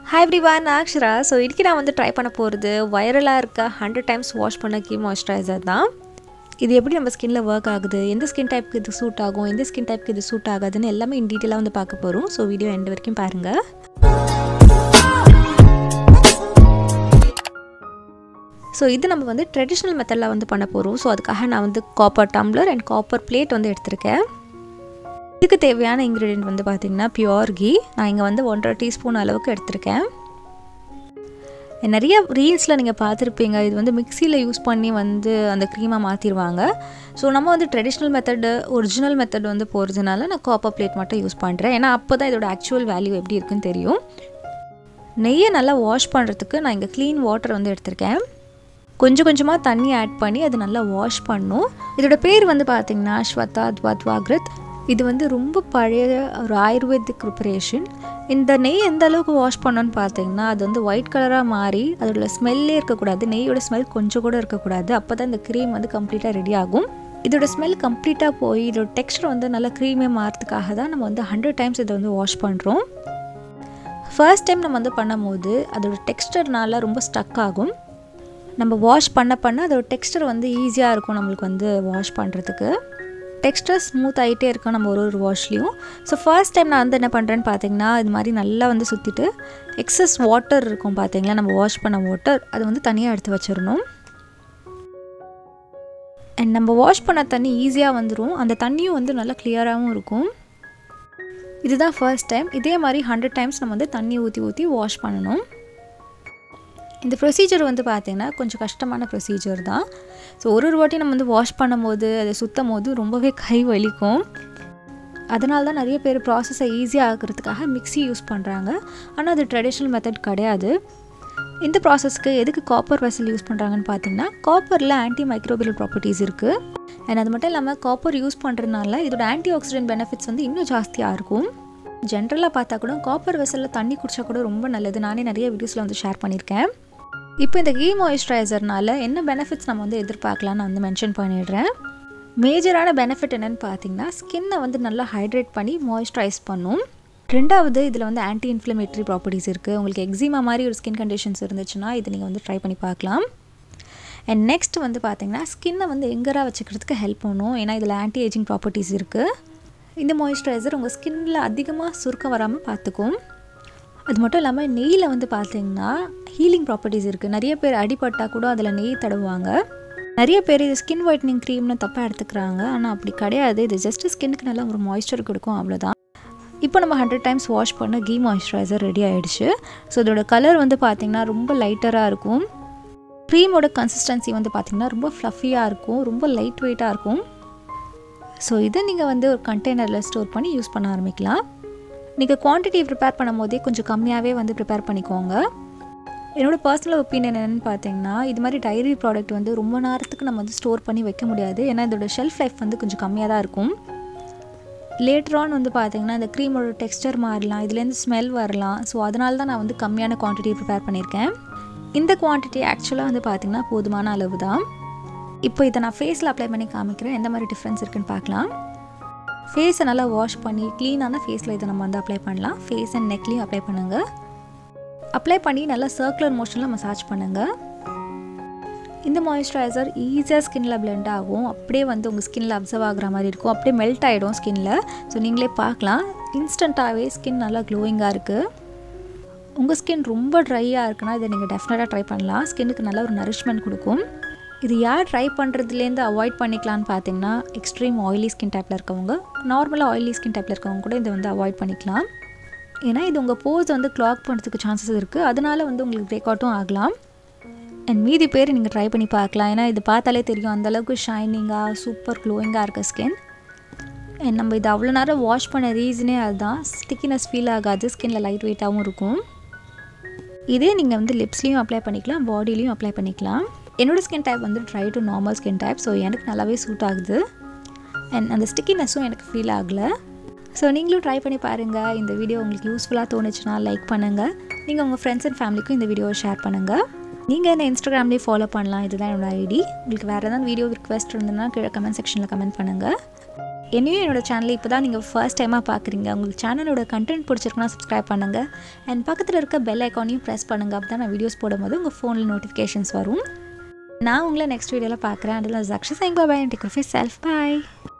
hi everyone நான் Akshara so இன்றைக்கி நான் வந்து ட்ரை பண்ண போகிறது வைரலாக இருக்க ஹண்ட்ரட் டைம்ஸ் வாஷ் பண்ண கீ மாய்ஸ்சரைசர் தான் இது எப்படி நம்ம ஸ்கின்ல ஒர்க் ஆகுது எந்த ஸ்கின் டைப்புக்கு இது சூட் ஆகும் எந்த ஸ்கின் டைப்புக்கு இது சூட் ஆகாதுன்னு எல்லாமே இன் டீட்டெயிலாக வந்து பார்க்க போகிறோம் ஸோ வீடியோ எண்ட் வரைக்கும் பாருங்கள் ஸோ இது நம்ம வந்து ட்ரெடிஷ்னல் மெத்தடில் வந்து பண்ண போகிறோம் ஸோ அதுக்காக நான் வந்து copper tumbler and copper plate வந்து எடுத்திருக்கேன் இதுக்கு தேவையான இன்க்ரீடியன்ட் வந்து பார்த்திங்கன்னா பியோர் கீ நான் இங்கே வந்து ஒன்றரை டீஸ்பூன் அளவுக்கு எடுத்திருக்கேன் நிறைய ரீல்ஸில் நீங்கள் பார்த்துருப்பீங்க இது வந்து மிக்சியில் யூஸ் பண்ணி வந்து அந்த க்ரீமாக மாற்றிடுவாங்க ஸோ நம்ம வந்து ட்ரெடிஷ்னல் மெத்தடு ஒரிஜினல் மெத்தட் வந்து போகிறதுனால நான் காப்பர் பிளேட் மட்டும் யூஸ் பண்ணுறேன் ஏன்னா அப்போ தான் இதோட ஆக்சுவல் வேல்யூ எப்படி இருக்குன்னு தெரியும் நெய்யை நல்லா வாஷ் பண்ணுறதுக்கு நான் இங்கே க்ளீன் வாட்டர் வந்து எடுத்திருக்கேன் கொஞ்சம் கொஞ்சமாக தண்ணி ஆட் பண்ணி அது நல்லா வாஷ் பண்ணும் இதோட பேர் வந்து பார்த்திங்கன்னா ஸ்வதா துவாத்வாக்ரத் இது வந்து ரொம்ப பழைய ஒரு ஆயுர்வேதிக் ப்ரிப்பரேஷன் இந்த நெய் எந்த அளவுக்கு வாஷ் பண்ணோன்னு பார்த்தீங்கன்னா அது வந்து ஒயிட் கலராக மாறி அதோட ஸ்மெல்லே இருக்கக்கூடாது நெய்யோட ஸ்மெல் கொஞ்சம் கூட இருக்கக்கூடாது அப்போ தான் இந்த க்ரீம் வந்து கம்ப்ளீட்டாக ரெடி ஆகும் இதோட ஸ்மெல் கம்ப்ளீட்டாக போய் இதோட டெக்ஸ்டர் வந்து நல்லா க்ரீமே மாறதுக்காக தான் நம்ம வந்து ஹண்ட்ரட் டைம்ஸ் இதை வந்து வாஷ் பண்ணுறோம் ஃபர்ஸ்ட் டைம் நம்ம வந்து பண்ணும்போது அதோட டெக்ஸ்டர்னால ரொம்ப ஸ்டக் ஆகும் நம்ம வாஷ் பண்ண பண்ண அதோட டெக்ஸ்டர் வந்து ஈஸியாக இருக்கும் நம்மளுக்கு வந்து வாஷ் பண்ணுறதுக்கு டெக்ஸ்டர் ஸ்மூத் ஆகிட்டே இருக்கும் நம்ம ஒரு ஒரு வாஷ்லேயும் ஸோ ஃபர்ஸ்ட் டைம் நான் வந்து என்ன பண்ணுறேன்னு பார்த்தீங்கன்னா இது மாதிரி நல்லா வந்து சுற்றிட்டு எக்ஸஸ் வாட்டர் இருக்கும் பார்த்தீங்களா நம்ம வாஷ் பண்ண வாட்டர் அது வந்து தனியாக எடுத்து வச்சிடணும் அண்ட் நம்ம வாஷ் பண்ண தண்ணி ஈஸியாக வந்துடும் அந்த தண்ணியும் வந்து நல்லா கிளியராகவும் இருக்கும் இதுதான் ஃபர்ஸ்ட் டைம் இதே மாதிரி ஹண்ட்ரட் டைம்ஸ் நம்ம வந்து தண்ணி ஊற்றி ஊற்றி வாஷ் பண்ணணும் இந்த ப்ரொசீஜர் வந்து பார்த்திங்கன்னா கொஞ்சம் கஷ்டமான ப்ரொசீஜர் தான் ஸோ ஒரு ஒரு வாட்டி நம்ம வந்து வாஷ் பண்ணும்போது அதை சுத்தம் போது ரொம்பவே கை வலிக்கும் அதனால தான் நிறைய பேர் ப்ராசஸை ஈஸியாக ஆகிறதுக்காக மிக்ஸி யூஸ் பண்ணுறாங்க ஆனால் அது ட்ரெடிஷ்னல் மெத்தட் கிடையாது இந்த ப்ராசஸ்க்கு எதுக்கு காப்பர் வெசல் யூஸ் பண்ணுறாங்கன்னு பார்த்தீங்கன்னா காப்பரில் ஆன்டி மைக்ரோபியல் ப்ராப்பர்ட்டிஸ் இருக்குது அண்ட் அது மட்டும் இல்லாமல் காப்பர் யூஸ் பண்ணுறதுனால இதோட ஆன்டி ஆக்சிடென்ட் பெனிஃபிட்ஸ் வந்து இன்னும் ஜாஸ்தியாக இருக்கும் ஜென்ரலாக பார்த்தா கூட காப்பர் வெசலில் தண்ணி குடித்தா கூட ரொம்ப நல்லது நானே நிறைய வீடியோஸில் வந்து ஷேர் பண்ணியிருக்கேன் இப்போ இந்த கீ மாய்ஸ்சரைசர்னால என்ன பெனிஃபிட்ஸ் நம்ம வந்து எதிர்பார்க்கலாம்னு நான் வந்து மென்ஷன் பண்ணிடுறேன் மேஜரான பெனிஃபிட் என்னென்னு பார்த்தீங்கன்னா ஸ்கின்னை வந்து நல்லா ஹைட்ரேட் பண்ணி மாய்ஸ்சரைஸ் பண்ணும் ரெண்டாவது இதில் வந்து ஆன்டி இன்ஃப்ளமேட்டரி ப்ராப்பர்ட்டிஸ் இருக்குது உங்களுக்கு எக்ஸிமா மாதிரி ஒரு ஸ்கின் கண்டிஷன்ஸ் இருந்துச்சுன்னா இதை நீங்கள் வந்து ட்ரை பண்ணி பார்க்கலாம் அண்ட் நெக்ஸ்ட் வந்து பார்த்தீங்கன்னா ஸ்கின்னை வந்து எங்கராக வச்சுக்கிறதுக்கு ஹெல்ப் பண்ணும் ஏன்னா இதில் ஆன்டி ஏஜிங் ப்ராப்பர்ட்டிஸ் இருக்குது இந்த மாய்ஸ்சரைசர் உங்கள் ஸ்கின்னில் அதிகமாக சுருக்கம் வராமல் பார்த்துக்கும் அது மட்டும் இல்லாமல் நெய்யில் வந்து பார்த்தீங்கன்னா ஹீலிங் ப்ராப்பர்ட்டிஸ் இருக்குது நிறைய பேர் அடிபட்டால் கூட அதில் நெய் தடவுவாங்க நிறைய பேர் இது ஸ்கின் ஒயிட்னிங் க்ரீம்னு தப்பாக எடுத்துக்கிறாங்க ஆனால் அப்படி கிடையாது இது ஜஸ்ட் ஸ்கின்னுக்கு நல்லா ஒரு மாய்ஸ்சர் கொடுக்கும் அவ்வளோதான் இப்போ நம்ம ஹண்ட்ரட் டைம்ஸ் வாஷ் பண்ண கீ மாய்ஸ்சரைசர் ரெடி ஆகிடுச்சு ஸோ இதோட கலர் வந்து பார்த்திங்கன்னா ரொம்ப லைட்டராக இருக்கும் க்ரீமோட கன்சிஸ்டன்சி வந்து பார்த்திங்கன்னா ரொம்ப ஃப்ளஃபியாக இருக்கும் ரொம்ப லைட் வெயிட்டாக இருக்கும் ஸோ இதை நீங்கள் வந்து ஒரு கண்டெய்னரில் ஸ்டோர் பண்ணி யூஸ் பண்ண ஆரம்பிக்கலாம் நீங்கள் குவான்டிட்டி ப்ரிப்பேர் பண்ணும் போதே கொஞ்சம் கம்மியாகவே வந்து ப்ரிப்பேர் பண்ணிக்கோங்க என்னோடய பர்சனல் ஒப்பீனியன் என்னென்னு பார்த்தீங்கன்னா இது மாதிரி டைரி ப்ராடக்ட் வந்து ரொம்ப நேரத்துக்கு நம்ம வந்து ஸ்டோர் பண்ணி வைக்க முடியாது ஏன்னா இதோட ஷெல்ஃப் லைஃப் வந்து கொஞ்சம் கம்மியாக தான் இருக்கும் லேட்டரான் வந்து பார்த்திங்கன்னா இந்த க்ரீமோட டெக்ஸ்டர் மாறலாம் இதுலேருந்து ஸ்மெல் வரலாம் ஸோ அதனால தான் நான் வந்து கம்மியான குவான்டிட்டி ப்ரிப்பேர் பண்ணியிருக்கேன் இந்த குவான்டிட்டி ஆக்சுவலாக வந்து பார்த்திங்கன்னா போதுமான அளவு தான் இப்போ இதை நான் ஃபேஸில் அப்ளை பண்ணி காமிக்கிறேன் எந்த மாதிரி டிஃப்ரென்ஸ் இருக்குன்னு பார்க்கலாம் ஃபேஸை நல்லா வாஷ் பண்ணி க்ளீனான ஃபேஸில் இதை நம்ம வந்து அப்ளை பண்ணலாம் ஃபேஸ் அண்ட் நெக்லேயும் அப்ளை பண்ணுங்கள் அப்ளை பண்ணி நல்லா சர்க்குலர் மோஷனில் மசாஜ் பண்ணுங்கள் இந்த மாய்ஸ்சரைசர் ஈஸியாக ஸ்கின்னில் பிளெண்ட் ஆகும் அப்படியே வந்து உங்கள் ஸ்கின்னில் அப்சர்வ் ஆகிற மாதிரி இருக்கும் அப்படியே மெல்ட் ஆகிடும் ஸ்கின்னில் ஸோ நீங்களே பார்க்கலாம் இன்ஸ்டண்ட்டாகவே ஸ்கின் நல்லா க்ளோயிங்காக இருக்குது உங்கள் ஸ்கின் ரொம்ப ட்ரையாக இருக்குன்னா இதை நீங்கள் டெஃபினட்டாக ட்ரை பண்ணலாம் ஸ்கின்னுக்கு நல்ல ஒரு நரிஷ்மெண்ட் கொடுக்கும் இது யார் ட்ரை பண்ணுறதுலேருந்து அவாய்ட் பண்ணிக்கலான்னு பார்த்தீங்கன்னா எக்ஸ்ட்ரீம் ஆயிலி ஸ்கின் டைப்பில் இருக்கவங்க நார்மலாக ஆயிலி ஸ்கின் டைப்பில் இருக்கவங்க கூட இதை வந்து அவாய்ட் பண்ணிக்கலாம் ஏன்னா இது உங்கள் போஸ் வந்து கிளாக் பண்ணுறதுக்கு சான்சஸ் இருக்குது அதனால வந்து உங்களுக்கு பிரேக் அவுட்டும் ஆகலாம் அண்ட் மீதி பேர் நீங்கள் ட்ரை பண்ணி பார்க்கலாம் ஏன்னா இது பார்த்தாலே தெரியும் அந்தளவுக்கு ஷைனிங்காக சூப்பர் க்ளோயிங்காக இருக்க ஸ்கின் அண்ட் நம்ம இது அவ்வளோ நேரம் வாஷ் பண்ண ரீசனே அதுதான் ஸ்டிக்கினஸ் ஃபீல் ஆகாது ஸ்கின்னில் லைட் வெயிட்டாகவும் இருக்கும் இதே நீங்கள் வந்து லிப்ஸ்லேயும் அப்ளை பண்ணிக்கலாம் பாடிலையும் அப்ளை பண்ணிக்கலாம் என்னோடய ஸ்கின் டைப் வந்து dry to normal skin type so எனக்கு நல்லாவே சூட் ஆகுது அண்ட் அந்த ஸ்டிக்கினஸும் எனக்கு ஃபீல் ஆகலை ஸோ நீங்களும் ட்ரை பண்ணி பாருங்கள் இந்த வீடியோ உங்களுக்கு யூஸ்ஃபுல்லாக தோணுச்சுன்னா லைக் பண்ணுங்கள் நீங்கள் உங்கள் ஃப்ரெண்ட்ஸ் அண்ட் ஃபேமிலிக்கும் இந்த வீடியோவை ஷேர் பண்ணுங்கள் நீங்கள் என்ன இன்ஸ்டாகிராம்லேயே ஃபாலோ பண்ணலாம் இதுதான் என்னோடய ஐடி உங்களுக்கு வேறு ஏதாவது வீடியோ ரிக்வெஸ்ட் இருந்ததுன்னா கீழே கமெண்ட் செக்ஷனில் கமெண்ட் பண்ணுங்கள் என்னையும் என்னோட சேனலை இப்போ தான் நீங்கள் ஃபர்ஸ்ட் டைமாக பார்க்குறீங்க உங்களுக்கு சேனலோட கண்டென்ட் பிடிச்சிருக்குன்னா சப்ஸ்கிரைப் பண்ணுங்கள் அண்ட் பக்கத்தில் இருக்க பெல் ஐக்கானையும் ப்ரெஸ் பண்ணுங்கள் அப்போ தான் நான் வீடியோஸ் போடும்போது உங்கள் ஃபோனில் நோட்டிஃபிகேஷன்ஸ் வரும் நான் உங்களை நெக்ஸ்ட் வீடியோவில் பார்க்குறேன் அதில் ஜக்ஷி சைங் பாய் டேக் செல்ஃப் பாய்